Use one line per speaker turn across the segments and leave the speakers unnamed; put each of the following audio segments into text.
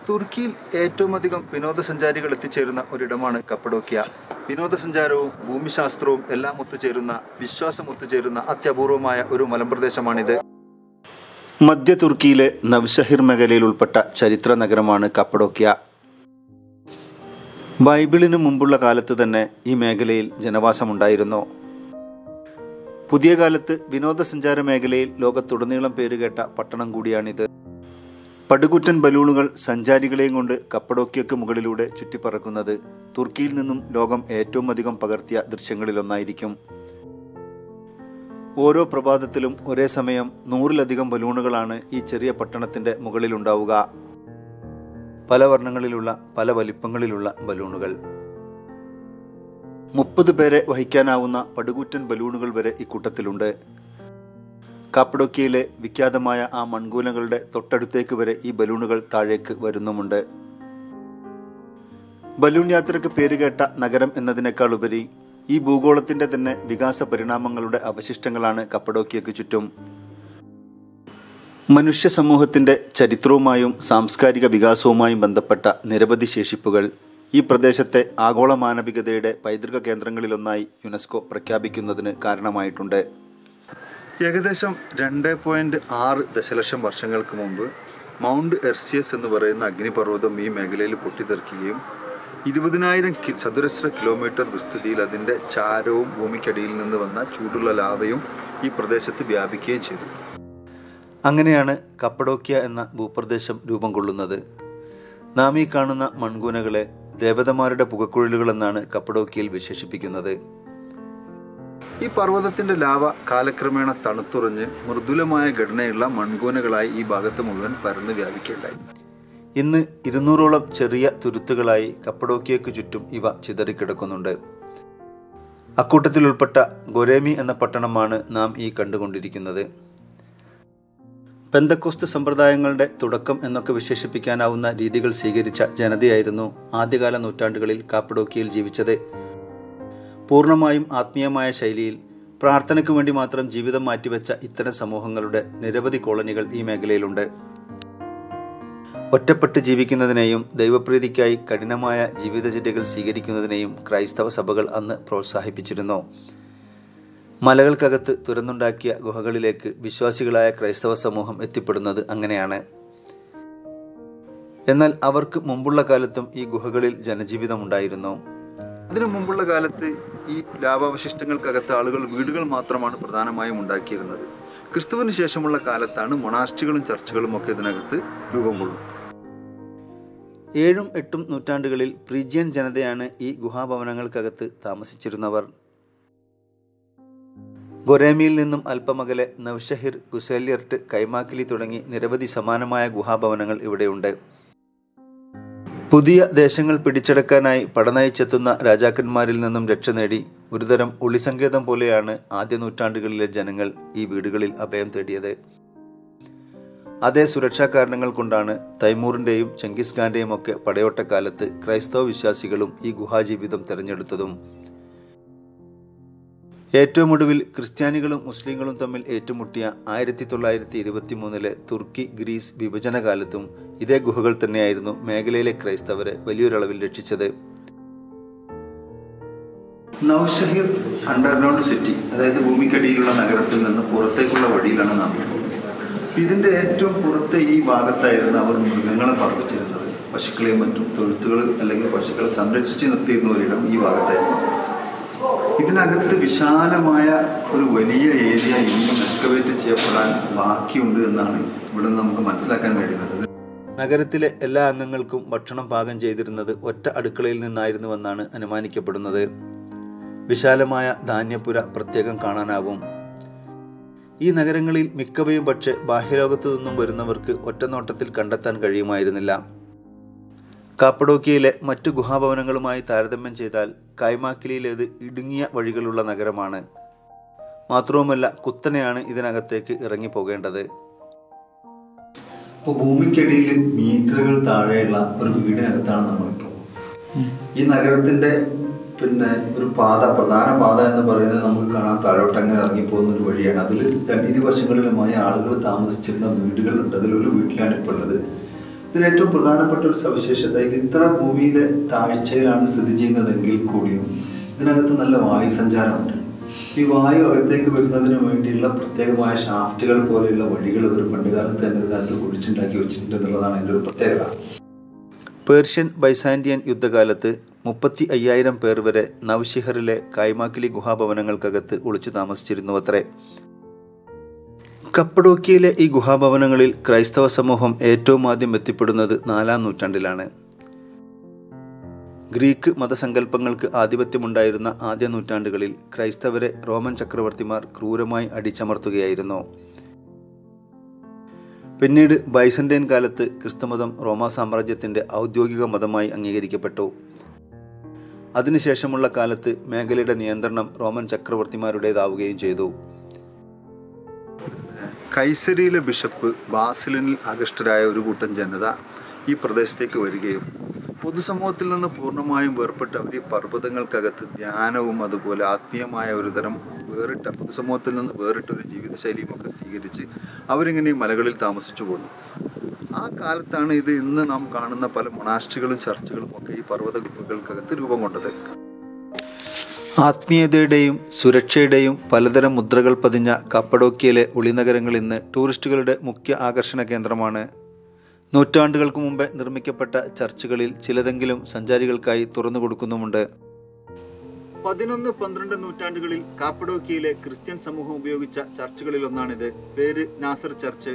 തുർക്കിയിൽ ഏറ്റവും അധികം വിനോദസഞ്ചാരികൾ എത്തിച്ചേരുന്ന ഒരിടമാണ് കപ്പഡോക്യ വിനോദസഞ്ചാരവും ഭൂമിശാസ്ത്രവും എല്ലാം ഒത്തുചേരുന്ന വിശ്വാസം ഒത്തുചേരുന്ന അത്യപൂർവമായ ഒരു മലമ്പ്രദേശമാണിത് മധ്യ തുർക്കിയിലെ നവ്ഷഹിർ മേഖലയിൽ ഉൾപ്പെട്ട ചരിത്ര നഗരമാണ് കപ്പഡോക്യ ബൈബിളിന് മുമ്പുള്ള കാലത്ത് തന്നെ ഈ മേഖലയിൽ ജനവാസമുണ്ടായിരുന്നു പുതിയ കാലത്ത് വിനോദസഞ്ചാര മേഖലയിൽ ലോകത്തുടനീളം പേരുകേട്ട പട്ടണം കൂടിയാണിത് പടുകുറ്റൻ ബലൂണുകൾ സഞ്ചാരികളെയും കൊണ്ട് കപ്പഡോക്യക്ക് മുകളിലൂടെ ചുറ്റിപ്പറക്കുന്നത് തുർക്കിയിൽ നിന്നും ലോകം ഏറ്റവും അധികം പകർത്തിയ ദൃശ്യങ്ങളിലൊന്നായിരിക്കും ഓരോ പ്രഭാതത്തിലും ഒരേ സമയം നൂറിലധികം ബലൂണുകളാണ് ഈ ചെറിയ പട്ടണത്തിന്റെ മുകളിലുണ്ടാവുക പല വർണ്ണങ്ങളിലുള്ള പല വലിപ്പങ്ങളിലുള്ള ബലൂണുകൾ മുപ്പത് പേരെ വഹിക്കാനാവുന്ന പടുകൂറ്റൻ ബലൂണുകൾ വരെ ഇക്കൂട്ടത്തിലുണ്ട് കാപ്പഡോക്കിയയിലെ വിഖ്യാതമായ ആ മൺകൂനകളുടെ തൊട്ടടുത്തേക്ക് വരെ ഈ ബലൂണുകൾ താഴേക്ക് വരുന്നുമുണ്ട് ബലൂൺ യാത്രയ്ക്ക് പേരുകേട്ട നഗരം എന്നതിനേക്കാൾ ഉപരി ഈ ഭൂഗോളത്തിന്റെ തന്നെ വികാസ പരിണാമങ്ങളുടെ അവശിഷ്ടങ്ങളാണ് കപ്പഡോക്കിയക്ക് ചുറ്റും മനുഷ്യ സമൂഹത്തിന്റെ ചരിത്രവുമായും സാംസ്കാരിക വികാസവുമായും ബന്ധപ്പെട്ട നിരവധി ശേഷിപ്പുകൾ ഈ പ്രദേശത്തെ ആഗോള മാനവികതയുടെ പൈതൃക കേന്ദ്രങ്ങളിലൊന്നായി യുനെസ്കോ പ്രഖ്യാപിക്കുന്നതിന് കാരണമായിട്ടുണ്ട് ഏകദേശം രണ്ട് പോയിന്റ് ആറ് ദശലക്ഷം വർഷങ്ങൾക്ക് മുമ്പ് മൗണ്ട് എർസിയസ് എന്ന് പറയുന്ന അഗ്നിപർവ്വതം ഈ മേഖലയിൽ പൊട്ടിത്തെറിക്കുകയും ഇരുപതിനായിരം കി ചതുരശ്ര കിലോമീറ്റർ വിസ്തൃതിയിൽ അതിൻ്റെ ചാരവും ഭൂമിക്കടിയിൽ നിന്ന് വന്ന ചൂടുള്ള ലാവയും ഈ പ്രദേശത്ത് വ്യാപിക്കുകയും ചെയ്തു അങ്ങനെയാണ് കപ്പഡോക്യ എന്ന ഭൂപ്രദേശം രൂപം കൊള്ളുന്നത് നാം ഈ കാണുന്ന മൺകൂനകളെ ദേവതമാരുടെ പുകക്കുഴലുകൾ എന്നാണ് കപ്പഡോക്കിയയിൽ വിശേഷിപ്പിക്കുന്നത് ഈ പർവ്വതത്തിന്റെ ലാവ കാലക്രമേണ തണുത്തുറഞ്ഞ് മൃദുലമായ ഘടനയുള്ള മൺകൂനകളായി ഈ ഭാഗത്ത് മുഴുവൻ പരന്ന് വ്യാപിക്കുകയുണ്ടായി ഇന്ന് ഇരുന്നൂറോളം ചെറിയ തുരുത്തുകളായി കപ്പഡോക്കിയക്ക് ചുറ്റും ഇവ ചിതറിക്കിടക്കുന്നുണ്ട് അക്കൂട്ടത്തിൽ ഉൾപ്പെട്ട ഗൊരേമി എന്ന പട്ടണമാണ് നാം ഈ കണ്ടുകൊണ്ടിരിക്കുന്നത് പെന്തക്കോസ്ത് സമ്പ്രദായങ്ങളുടെ തുടക്കം എന്നൊക്കെ വിശേഷിപ്പിക്കാനാവുന്ന രീതികൾ സ്വീകരിച്ച ജനതയായിരുന്നു ആദ്യകാല നൂറ്റാണ്ടുകളിൽ കാപ്പഡോക്കിയയിൽ ജീവിച്ചത് പൂർണ്ണമായും ആത്മീയമായ ശൈലിയിൽ പ്രാർത്ഥനയ്ക്ക് വേണ്ടി മാത്രം ജീവിതം മാറ്റിവെച്ച ഇത്തരം സമൂഹങ്ങളുടെ നിരവധി കോളനികൾ ഈ മേഖലയിലുണ്ട് ഒറ്റപ്പെട്ട് ജീവിക്കുന്നതിനെയും ദൈവപ്രീതിക്കായി കഠിനമായ ജീവിതചര്യകൾ സ്വീകരിക്കുന്നതിനെയും ക്രൈസ്തവ സഭകൾ അന്ന് പ്രോത്സാഹിപ്പിച്ചിരുന്നു മലകൾക്കകത്ത് തുറന്നുണ്ടാക്കിയ ഗുഹകളിലേക്ക് വിശ്വാസികളായ ക്രൈസ്തവ സമൂഹം എത്തിപ്പെടുന്നത് അങ്ങനെയാണ് എന്നാൽ അവർക്ക് മുമ്പുള്ള കാലത്തും ഈ ഗുഹകളിൽ ജനജീവിതമുണ്ടായിരുന്നു അതിനു മുമ്പുള്ള കാലത്ത് ഈ ലാഭാവശിഷ്ടങ്ങൾക്കകത്ത് ആളുകൾ വീടുകൾ മാത്രമാണ് പ്രധാനമായും ഉണ്ടാക്കിയിരുന്നത് ക്രിസ്തുവിന് ശേഷമുള്ള കാലത്താണ് മൊണാസ്റ്റുകളും ചർച്ചുകളും ഒക്കെ ഇതിനകത്ത് രൂപം കൊള്ളും ഏഴും എട്ടും നൂറ്റാണ്ടുകളിൽ പ്രിജിയൻ ജനതയാണ് ഈ ഗുഹാഭവനങ്ങൾക്കകത്ത് താമസിച്ചിരുന്നവർ ഗൊരേമിയിൽ നിന്നും അല്പമകലെ നവ്ഷഹിർ ഗുസേലിയർട്ട് കൈമാക്കിലി തുടങ്ങി നിരവധി സമാനമായ ഗുഹാഭവനങ്ങൾ ഇവിടെയുണ്ട് പുതിയ ദേശങ്ങൾ പിടിച്ചെടുക്കാനായി പടനയിച്ചെത്തുന്ന രാജാക്കന്മാരിൽ നിന്നും രക്ഷ നേടി ഒരുതരം ഒളിസങ്കേതം പോലെയാണ് ആദ്യ നൂറ്റാണ്ടുകളിലെ ജനങ്ങൾ ഈ വീടുകളിൽ അഭയം തേടിയത് അതേ സുരക്ഷാ കാരണങ്ങൾ കൊണ്ടാണ് തൈമൂറിൻ്റെയും ചെങ്കിസ് ഖാന്റെയും ഒക്കെ പടയോട്ടക്കാലത്ത് ക്രൈസ്തവ വിശ്വാസികളും ഈ ഗുഹാജീവിതം തിരഞ്ഞെടുത്തതും ഏറ്റവും ഒടുവിൽ ക്രിസ്ത്യാനികളും മുസ്ലിങ്ങളും തമ്മിൽ ഏറ്റുമുട്ടിയ ആയിരത്തി തൊള്ളായിരത്തി ഇരുപത്തി മൂന്നിലെ തുർക്കി ഗ്രീസ് വിഭജന കാലത്തും ഇതേ ഗുഹകൾ തന്നെയായിരുന്നു മേഖലയിലെ ക്രൈസ്തവരെ വലിയൊരളവിൽ രക്ഷിച്ചത് നൗഷഹിർ അണ്ടർഗ്രൗണ്ട് സിറ്റി അതായത് ഭൂമിക്കടിയിലുള്ള നഗരത്തിൽ നിന്ന് പുറത്തേക്കുള്ള വഴിയിലാണ് നാം ഇപ്പോൾ ഇതിന്റെ ഏറ്റവും പുറത്തെ ഈ ഭാഗത്തായിരുന്നു അവർ മൃഗങ്ങളെ പാർപ്പിച്ചിരുന്നത് പശുക്കളെയും മറ്റും തൊഴുത്തുകൾ അല്ലെങ്കിൽ പശുക്കളെ സംരക്ഷിച്ച് നിർത്തിയിരുന്ന ഒരിടം ഈ ഭാഗത്തായിരുന്നു ഇതിനകത്ത് വിശാലമായ ഒരു വലിയ ഏരിയ ഇനിയും എക്സ്കവേറ്റ് ചെയ്യപ്പെടാൻ ബാക്കിയുണ്ട് എന്നാണ് ഇവിടെ നിന്ന് നമുക്ക് മനസ്സിലാക്കാൻ കഴിയുന്നത് നഗരത്തിലെ എല്ലാ അംഗങ്ങൾക്കും ഭക്ഷണം പാകം ചെയ്തിരുന്നത് ഒറ്റ അടുക്കളയിൽ നിന്നായിരുന്നുവെന്നാണ് അനുമാനിക്കപ്പെടുന്നത് വിശാലമായ ധാന്യപ്പുര പ്രത്യേകം കാണാനാവും ഈ നഗരങ്ങളിൽ മിക്കവയും പക്ഷേ ബാഹ്യലോകത്തു നിന്നും വരുന്നവർക്ക് ഒറ്റനോട്ടത്തിൽ കണ്ടെത്താൻ കഴിയുമായിരുന്നില്ല കാപ്പഡോക്കിയയിലെ മറ്റു ഗുഹാഭവനങ്ങളുമായി താരതമ്യം ചെയ്താൽ കൈമാക്കിലിയിലേത് ഇടുങ്ങിയ വഴികളുള്ള നഗരമാണ് മാത്രവുമല്ല കുത്തനെയാണ് ഇതിനകത്തേക്ക് ഇറങ്ങിപ്പോകേണ്ടത് ഇപ്പോൾ ഭൂമിക്കടിയിൽ മീറ്ററുകൾ താഴെയുള്ള ഒരു വീടിനകത്താണ് നമ്മളിപ്പോൾ ഈ നഗരത്തിന്റെ പിന്നെ ഒരു പാത പ്രധാന പാത എന്ന് പറയുന്നത് നമുക്ക് കാണാൻ താഴോട്ട് അങ്ങനെ ഇറങ്ങിപ്പോകുന്ന ഒരു വഴിയാണ് അതിൽ ഇരുവശങ്ങളിലുമായി ആളുകൾ താമസിച്ചിരുന്ന വീടുകളുണ്ട് അതിലൊരു വീട്ടിലാണ് ഇപ്പോൾ ഉള്ളത് ഇതിൽ ഏറ്റവും പ്രധാനപ്പെട്ട ഒരു സവിശേഷത ഇത് ഇത്ര ഭൂമിയിലെ താഴ്ചയിലാണ് സ്ഥിതി ചെയ്യുന്നതെങ്കിൽ കൂടിയും ഇതിനകത്ത് നല്ല വായു സഞ്ചാരമുണ്ട് ഈ വായു അകത്തേക്ക് വരുന്നതിന് വേണ്ടിയുള്ള പ്രത്യേകമായ ഷാഫ്റ്റുകൾ പോലെയുള്ള വഴികൾ ഇവർ പണ്ടുകാലത്ത് തന്നെ ഇതിനകത്ത് കുഴിച്ചുണ്ടാക്കി വെച്ചിട്ടുണ്ട് എന്നുള്ളതാണ് എൻ്റെ ഒരു പ്രത്യേകത പേർഷ്യൻ ബൈസാൻഡിയൻ യുദ്ധകാലത്ത് മുപ്പത്തി അയ്യായിരം പേർ വരെ നവ്ഷിഹറിലെ കൈമാക്കിലി ഗുഹാഭവനങ്ങൾക്കകത്ത് ഒളിച്ചു താമസിച്ചിരുന്നു അത്രേ കപ്പഡോക്കിയയിലെ ഈ ഗുഹാഭവനങ്ങളിൽ ക്രൈസ്തവ സമൂഹം ഏറ്റവും ആദ്യം എത്തിപ്പെടുന്നത് നാലാം നൂറ്റാണ്ടിലാണ് ഗ്രീക്ക് മതസങ്കല്പങ്ങൾക്ക് ആധിപത്യമുണ്ടായിരുന്ന ആദ്യ നൂറ്റാണ്ടുകളിൽ ക്രൈസ്തവരെ റോമൻ ചക്രവർത്തിമാർ ക്രൂരമായി അടിച്ചമർത്തുകയായിരുന്നു പിന്നീട് ബൈസന്റൈൻ കാലത്ത് ക്രിസ്തുമതം റോമാ സാമ്രാജ്യത്തിന്റെ ഔദ്യോഗിക മതമായി അംഗീകരിക്കപ്പെട്ടു അതിനുശേഷമുള്ള കാലത്ത് മേഖലയുടെ നിയന്ത്രണം റോമൻ ചക്രവർത്തിമാരുടേതാവുകയും ചെയ്തു കൈസരിയിലെ ബിഷപ്പ് ബാസിലിനിൽ ആകൃഷ്ടരായ ഒരു കൂട്ടം ജനത ഈ പ്രദേശത്തേക്ക് വരികയും പൊതുസമൂഹത്തിൽ നിന്ന് പൂർണ്ണമായും വേർപെട്ട അവർ ഈ പർവ്വതങ്ങൾക്കകത്ത് ധ്യാനവും അതുപോലെ ആത്മീയമായ ഒരു തരം വേറിട്ട പൊതുസമൂഹത്തിൽ നിന്ന് വേറിട്ട ഒരു ജീവിതശൈലിയും ഒക്കെ സ്വീകരിച്ച് അവരിങ്ങനെ ഈ മലകളിൽ താമസിച്ചു പോന്നു ആ കാലത്താണ് ഇത് ഇന്ന് നാം കാണുന്ന പല മൊണാസ്ട്രികളും ചർച്ചുകളും ഒക്കെ ഈ പർവ്വത ഗുഹകൾക്കകത്ത് രൂപം കൊണ്ടത് ആത്മീയതയുടെയും സുരക്ഷയുടെയും പലതരം മുദ്രകൾ പതിഞ്ഞ കപ്പഡോക്കിയയിലെ ഒളിനഗരങ്ങൾ ഇന്ന് ടൂറിസ്റ്റുകളുടെ മുഖ്യ ആകർഷണ കേന്ദ്രമാണ് നൂറ്റാണ്ടുകൾക്ക് മുമ്പേ നിർമ്മിക്കപ്പെട്ട ചർച്ചുകളിൽ ചിലതെങ്കിലും സഞ്ചാരികൾക്കായി തുറന്നു കൊടുക്കുന്നുമുണ്ട് പതിനൊന്ന് പന്ത്രണ്ട് നൂറ്റാണ്ടുകളിൽ കാപ്പഡോക്കിയയിലെ ക്രിസ്ത്യൻ സമൂഹം ഉപയോഗിച്ച ചർച്ചുകളിൽ ഒന്നാണിത് പേര് നാസർ ചർച്ച്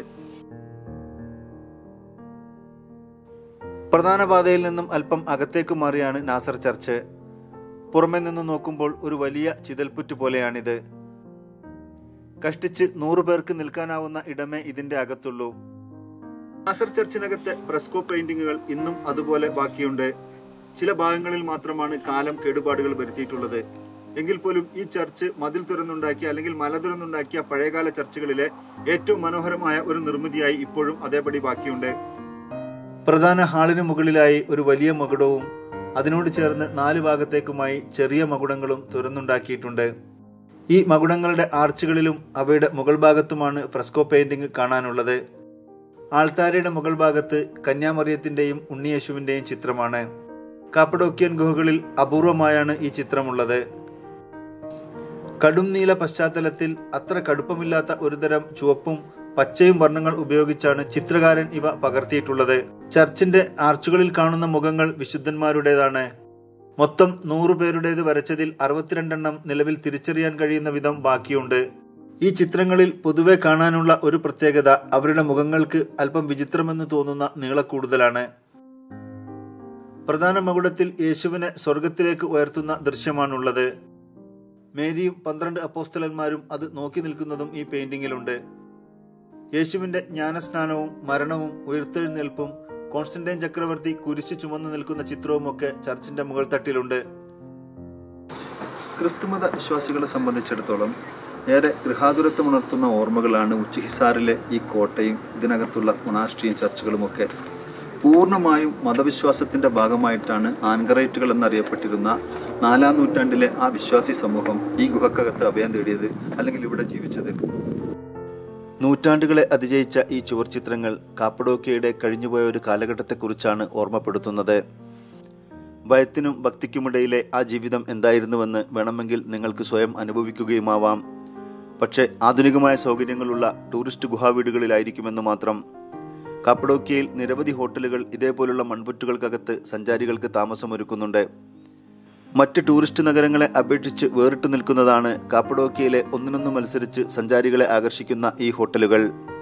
പ്രധാന പാതയിൽ നിന്നും അല്പം അകത്തേക്ക് മാറിയാണ് നാസർ ചർച്ച് പുറമെ നിന്ന് നോക്കുമ്പോൾ ഒരു വലിയ ചിതൽപ്പുറ്റ് പോലെയാണിത് കഷ്ടിച്ച് നൂറു പേർക്ക് നിൽക്കാനാവുന്ന ഇടമേ ഇതിന്റെ അകത്തുള്ളൂ നാസർ ചർച്ചിനകത്തെ ഫ്രെസ്കോ പെയിന്റിങ്ങുകൾ ഇന്നും അതുപോലെ ബാക്കിയുണ്ട് ചില ഭാഗങ്ങളിൽ മാത്രമാണ് കാലം കേടുപാടുകൾ വരുത്തിയിട്ടുള്ളത് എങ്കിൽ പോലും ഈ ചർച്ച് മതിൽ തുറന്നുണ്ടാക്കിയ അല്ലെങ്കിൽ മല തുറന്നുണ്ടാക്കിയ പഴയകാല ചർച്ചുകളിലെ ഏറ്റവും മനോഹരമായ ഒരു നിർമ്മിതിയായി ഇപ്പോഴും അതേപടി ബാക്കിയുണ്ട് പ്രധാന ഹാളിന് മുകളിലായി ഒരു വലിയ മകുടവും അതിനോട് ചേർന്ന് നാല് ഭാഗത്തേക്കുമായി ചെറിയ മകുടങ്ങളും തുറന്നുണ്ടാക്കിയിട്ടുണ്ട് ഈ മകുടങ്ങളുടെ ആർച്ചുകളിലും അവയുടെ മുകൾ ഭാഗത്തുമാണ് ഫ്രെസ്കോ പെയിന്റിംഗ് കാണാനുള്ളത് ആൾത്താരയുടെ മുകൾ ഭാഗത്ത് കന്യാമറിയത്തിന്റെയും ഉണ്ണിയേശുവിന്റെയും ചിത്രമാണ് കാപ്പഡോക്കിയൻ ഗുഹകളിൽ അപൂർവമായാണ് ഈ ചിത്രമുള്ളത് കടും നീല പശ്ചാത്തലത്തിൽ അത്ര കടുപ്പമില്ലാത്ത ഒരുതരം ചുവപ്പും പച്ചയും വർണ്ണങ്ങൾ ഉപയോഗിച്ചാണ് ചിത്രകാരൻ ഇവ പകർത്തിയിട്ടുള്ളത് ചർച്ചിന്റെ ആർച്ചുകളിൽ കാണുന്ന മുഖങ്ങൾ വിശുദ്ധന്മാരുടേതാണ് മൊത്തം നൂറു പേരുടേത് വരച്ചതിൽ അറുപത്തിരണ്ടെണ്ണം നിലവിൽ തിരിച്ചറിയാൻ കഴിയുന്ന വിധം ബാക്കിയുണ്ട് ഈ ചിത്രങ്ങളിൽ പൊതുവെ കാണാനുള്ള ഒരു പ്രത്യേകത അവരുടെ മുഖങ്ങൾക്ക് അല്പം വിചിത്രമെന്ന് തോന്നുന്ന നീളക്കൂടുതലാണ് പ്രധാന മകുടത്തിൽ യേശുവിനെ സ്വർഗത്തിലേക്ക് ഉയർത്തുന്ന ദൃശ്യമാണുള്ളത് മേരിയും പന്ത്രണ്ട് അപ്പോസ്തലന്മാരും അത് നോക്കി നിൽക്കുന്നതും ഈ പെയിന്റിങ്ങിലുണ്ട് യേശുവിന്റെ ജ്ഞാനസ്നാനവും മരണവും ഉയർത്തെഴുന്നേൽപ്പും കോൺസ്റ്റന്റൈൻ ചക്രവർത്തി കുരിശു ചുമന്നു നിൽക്കുന്ന ചിത്രവുമൊക്കെ ചർച്ചിന്റെ മുകൾ തട്ടിലുണ്ട് ക്രിസ്തുമത വിശ്വാസികളെ സംബന്ധിച്ചിടത്തോളം ഏറെ ഗൃഹാതുരത്വമുണർത്തുന്ന ഓർമ്മകളാണ് ഉച്ചഹിസാറിലെ ഈ കോട്ടയും ഇതിനകത്തുള്ള മൊണാസ്ട്രിയും ചർച്ചുകളുമൊക്കെ പൂർണ്ണമായും മതവിശ്വാസത്തിന്റെ ഭാഗമായിട്ടാണ് ആൻഗറൈറ്റുകൾ എന്നറിയപ്പെട്ടിരുന്ന നാലാം നൂറ്റാണ്ടിലെ ആ വിശ്വാസി സമൂഹം ഈ ഗുഹക്കകത്ത് അഭയം തേടിയത് അല്ലെങ്കിൽ ഇവിടെ ജീവിച്ചത് നൂറ്റാണ്ടുകളെ അതിജയിച്ച ഈ ചുവർച്ചിത്രങ്ങൾ കാപ്പഡോക്കിയയുടെ കഴിഞ്ഞുപോയ ഒരു കാലഘട്ടത്തെക്കുറിച്ചാണ് ഓർമ്മപ്പെടുത്തുന്നത് ഭയത്തിനും ഭക്തിക്കുമിടയിലെ ആ ജീവിതം എന്തായിരുന്നുവെന്ന് വേണമെങ്കിൽ നിങ്ങൾക്ക് സ്വയം അനുഭവിക്കുകയുമാവാം പക്ഷേ ആധുനികമായ സൗകര്യങ്ങളുള്ള ടൂറിസ്റ്റ് ഗുഹാവീടുകളിലായിരിക്കുമെന്ന് മാത്രം കാപ്പഡോക്കിയയിൽ നിരവധി ഹോട്ടലുകൾ ഇതേപോലുള്ള മൺപുറ്റുകൾക്കകത്ത് സഞ്ചാരികൾക്ക് താമസമൊരുക്കുന്നുണ്ട് മറ്റ് ടൂറിസ്റ്റ് നഗരങ്ങളെ അപേക്ഷിച്ച് വേറിട്ട് നിൽക്കുന്നതാണ് കാപ്പഡോക്കിയയിലെ ഒന്നിനൊന്ന് മത്സരിച്ച് സഞ്ചാരികളെ ആകർഷിക്കുന്ന ഈ ഹോട്ടലുകൾ